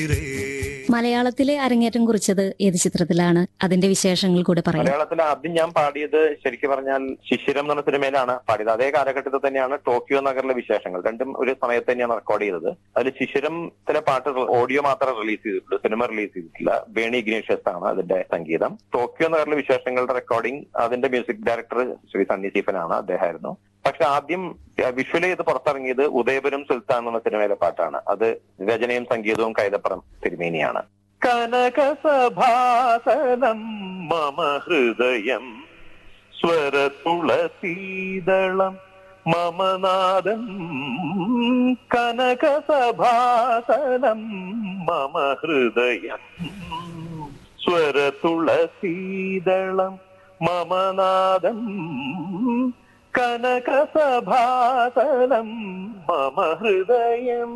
മലയാളത്തിലെ അരങ്ങേറ്റം കുറിച്ചത് ഏത് ചിത്രത്തിലാണ് അതിന്റെ വിശേഷങ്ങൾ കൂടെ പറയും മലയാളത്തിൽ ആദ്യം ഞാൻ പാടിയത് ശരിക്കും പറഞ്ഞാൽ ശിശിരം എന്ന് പറഞ്ഞ സിനിമയിലാണ് പാടിയത് അതേ കാലഘട്ടത്തിൽ തന്നെയാണ് ടോക്കിയോ നഗറിലെ വിശേഷങ്ങൾ രണ്ടും ഒരു സമയത്ത് തന്നെയാണ് റെക്കോർഡ് ചെയ്തത് അതിൽ ശിശിരത്തിലെ പാട്ട് ഓഡിയോ മാത്രമേ റിലീസ് ചെയ്തിട്ടുള്ളൂ സിനിമ റിലീസ് ചെയ്തിട്ടില്ല ബേണി ഇഗ്നേഷ്യസ് ആണ് അതിന്റെ സംഗീതം ടോക്കിയോ നഗറിലെ വിശേഷങ്ങളുടെ റെക്കോർഡിംഗ് അതിന്റെ മ്യൂസിക് ഡയറക്ടർ ശ്രീ സണ്ണി സ്റ്റീഫനാണ് അദ്ദേഹമായിരുന്നു പക്ഷെ ആദ്യം വിഷ്വൽ ചെയ്ത് പുറത്തിറങ്ങിയത് ഉദയപുരം സുൽത്താൻ എന്ന സിനിമയിലെ പാട്ടാണ് അത് രചനയും സംഗീതവും കൈതപ്പുറം തിരുമേനിയാണ് കനകസഭാസനം മമ ഹൃദയം സ്വരതുളസീതളം മമ നാദം കനകസഭാസനം മമ ഹൃദയം സ്വരതുളസീതളം മമ നാദം കനകസഭാസനം മമ ഹൃദയം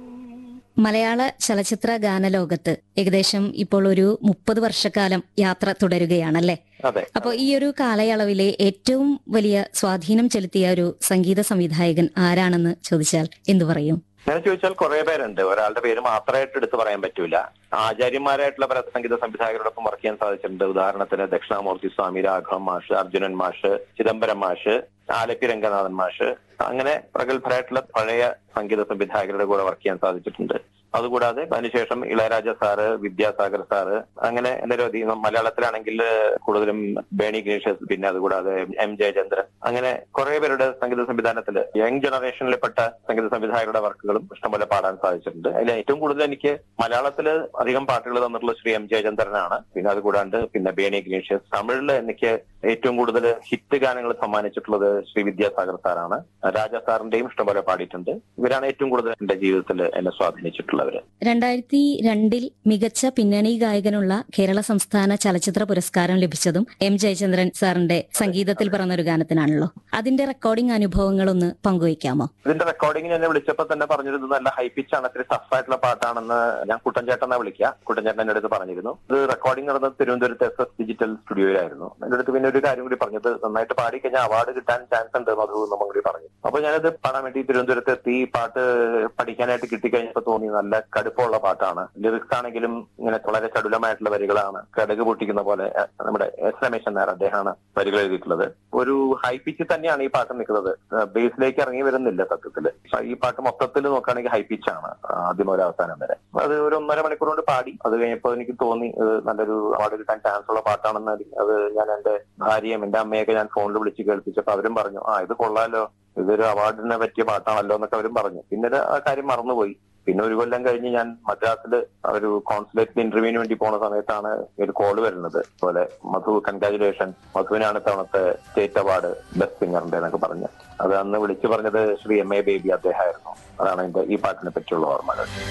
മലയാള ചലച്ചിത്ര ഗാനലോകത്ത് ഏകദേശം ഇപ്പോൾ ഒരു മുപ്പത് വർഷക്കാലം യാത്ര തുടരുകയാണല്ലേ അതെ അപ്പൊ ഈ ഒരു കാലയളവിലെ ഏറ്റവും വലിയ സ്വാധീനം ചെലുത്തിയ ഒരു സംഗീത സംവിധായകൻ ആരാണെന്ന് ചോദിച്ചാൽ എന്തു പറയും അങ്ങനെ ചോദിച്ചാൽ കുറെ പേരുണ്ട് ഒരാളുടെ പേര് മാത്രമായിട്ട് എടുത്തു പറയാൻ പറ്റൂല ആചാര്യന്മാരായിട്ടുള്ള പല സംഗീത സംവിധായകരോടൊപ്പം വർക്ക് ചെയ്യാൻ സാധിച്ചിട്ടുണ്ട് ഉദാഹരണത്തിന് ദക്ഷിണാമൂർത്തി സ്വാമി രാഘവൻ മാഷ് അർജുനൻ മാഷ് ചിദംബരം മാഷ് ആലപ്പി രംഗനാഥൻ മാഷ് അങ്ങനെ പ്രഗത്ഭരായിട്ടുള്ള പഴയ സംഗീത സംവിധായകരുടെ കൂടെ വർക്ക് ചെയ്യാൻ സാധിച്ചിട്ടുണ്ട് അതുകൂടാതെ അതിനുശേഷം ഇളയരാജ സാറ് വിദ്യാസാഗർ സാറ് അങ്ങനെ നിരവധി മലയാളത്തിലാണെങ്കിൽ കൂടുതലും ബേണി ഗ്നേഷ്യസ് പിന്നെ അതുകൂടാതെ എം ജയചന്ദ്രൻ അങ്ങനെ കുറെ പേരുടെ സംഗീത സംവിധാനത്തിൽ യങ് ജനറേഷനിൽപ്പെട്ട സംഗീത സംവിധായകരുടെ വർക്കുകളും ഇഷ്ടംപോലെ പാടാൻ സാധിച്ചിട്ടുണ്ട് അതിൽ ഏറ്റവും കൂടുതൽ എനിക്ക് മലയാളത്തിൽ അധികം പാട്ടുകൾ തന്നിട്ടുള്ള ശ്രീ എം ജയചന്ദ്രനാണ് പിന്നെ അതുകൂടാണ്ട് പിന്നെ ബേണി ഗ്നേഷ്യസ് തമിഴിൽ എനിക്ക് ഏറ്റവും കൂടുതൽ ഹിറ്റ് ഗാനങ്ങൾ സമ്മാനിച്ചിട്ടുള്ളത് ശ്രീ വിദ്യാസാഗർ സാറാണ് രാജ സാറിന്റെയും ഇഷ്ടംപോലെ പാടിയിട്ടുണ്ട് ഇവരാണ് ഏറ്റവും കൂടുതൽ എന്റെ ജീവിതത്തിൽ എന്നെ സ്വാധീനിച്ചിട്ടുള്ളവര് രണ്ടായിരത്തി രണ്ടിൽ മികച്ച പിന്നണി ഗായകനുള്ള കേരള സംസ്ഥാന ചലച്ചിത്ര പുരസ്കാരം ലഭിച്ചതും എം ജയചന്ദ്രൻ സാറിന്റെ സംഗീതത്തിൽ പറഞ്ഞ ഒരു ഗാനത്തിനാണല്ലോ അതിന്റെ റെക്കോർഡിംഗ് അനുഭവങ്ങളൊന്ന് പങ്കുവയ്ക്കാമോ ഇതിന്റെ റെക്കോർഡിംഗ് എന്നെ വിളിച്ചപ്പോൾ തന്നെ പറഞ്ഞിരുന്നു നല്ല ഹൈ പിച്ച് ആണ് ഇത്തിരി ടഫ് ആയിട്ടുള്ള പാട്ടാണെന്ന് ഞാൻ കുട്ടൻചേട്ടനെ വിളിക്കുക കുട്ടൻചേട്ടൻ എന്റെ അടുത്ത് പറഞ്ഞിരുന്നു ഇത് റെക്കോർഡിംഗ് നടന്നത് തിരുവനന്തപുരത്ത് എസ് എസ് ഡിജിറ്റൽ സ്റ്റുഡിയോയിലായിരുന്നു എന്റെ അടുത്ത് പിന്നെ ഒരു കാര്യം കൂടി പറഞ്ഞത് നന്നായിട്ട് പാടി കഴിഞ്ഞാൽ അവാർഡ് കിട്ടാൻ ചാൻസ് ഉണ്ട് മധു നമ്മൾ കൂടി പറഞ്ഞു അപ്പൊ ഞാനത് പാടാൻ വേണ്ടി തിരുവനന്തപുരത്ത് എത്തി ഈ പാട്ട് പഠിക്കാനായിട്ട് കിട്ടിക്കഴിഞ്ഞപ്പോ തോന്നി നല്ല കടുപ്പമുള്ള പാട്ടാണ് ലിറിക്സ് ആണെങ്കിലും ഇങ്ങനെ വളരെ ചടുലമായിട്ടുള്ള വരികളാണ് കടുക് പൊട്ടിക്കുന്ന പോലെ അഹ് നമ്മുടെ എസ് രമേശൻ നായർ അദ്ദേഹമാണ് വരികൾ എഴുതിയിട്ടുള്ളത് ഒരു ഹൈ പിച്ച് തന്നെയാണ് ഈ പാട്ട് നിൽക്കുന്നത് ബേസിലേക്ക് ഇറങ്ങി വരുന്നില്ല സത്യത്തില് ഈ പാട്ട് മൊത്തത്തിൽ നോക്കുകയാണെങ്കിൽ ഹൈ പിച്ച് ആണ് ആദ്യം മുതൽ അവസാനം വരെ അത് ഒരു ഒന്നര മണിക്കൂർ കൊണ്ട് പാടി അത് കഴിഞ്ഞപ്പോൾ എനിക്ക് തോന്നി ഇത് നല്ലൊരു അവാർഡ് കിട്ടാൻ ചാൻസ് ഉള്ള പാട്ടാണെന്ന് അത് ഞാൻ എന്റെ ഭാര്യയും എന്റെ അമ്മയൊക്കെ ഞാൻ ഫോണിൽ വിളിച്ച് കേൾപ്പിച്ചപ്പോൾ അവരും പറഞ്ഞു ആ ഇത് കൊള്ളാലോ ഇതൊരു അവാർഡിനെ പറ്റിയ പാട്ടാണല്ലോ എന്നൊക്കെ അവരും പറഞ്ഞു പിന്നീട് ആ കാര്യം മറന്നുപോയി പിന്നെ ഒരു കൊല്ലം കഴിഞ്ഞ് ഞാൻ മദ്രാസിൽ ഒരു കോൺസുലേറ്റിൽ ഇന്റർവ്യൂവിന് വേണ്ടി പോണ സമയത്താണ് ഒരു കോള് വരുന്നത് അതുപോലെ മധു കൺഗ്രാചുലേഷൻ മധുവിനാണ് തവണത്തെ സ്റ്റേറ്റ് അവാർഡ് ബെസ്റ്റ് സിംഗറിന്റെ എന്നൊക്കെ പറഞ്ഞ് അത് അന്ന് വിളിച്ചു പറഞ്ഞത് ശ്രീ എം എ ബേബി അദ്ദേഹമായിരുന്നു അതാണ് എന്റെ ഈ പാട്ടിനെ പറ്റിയുള്ള ഓർമ്മകൾ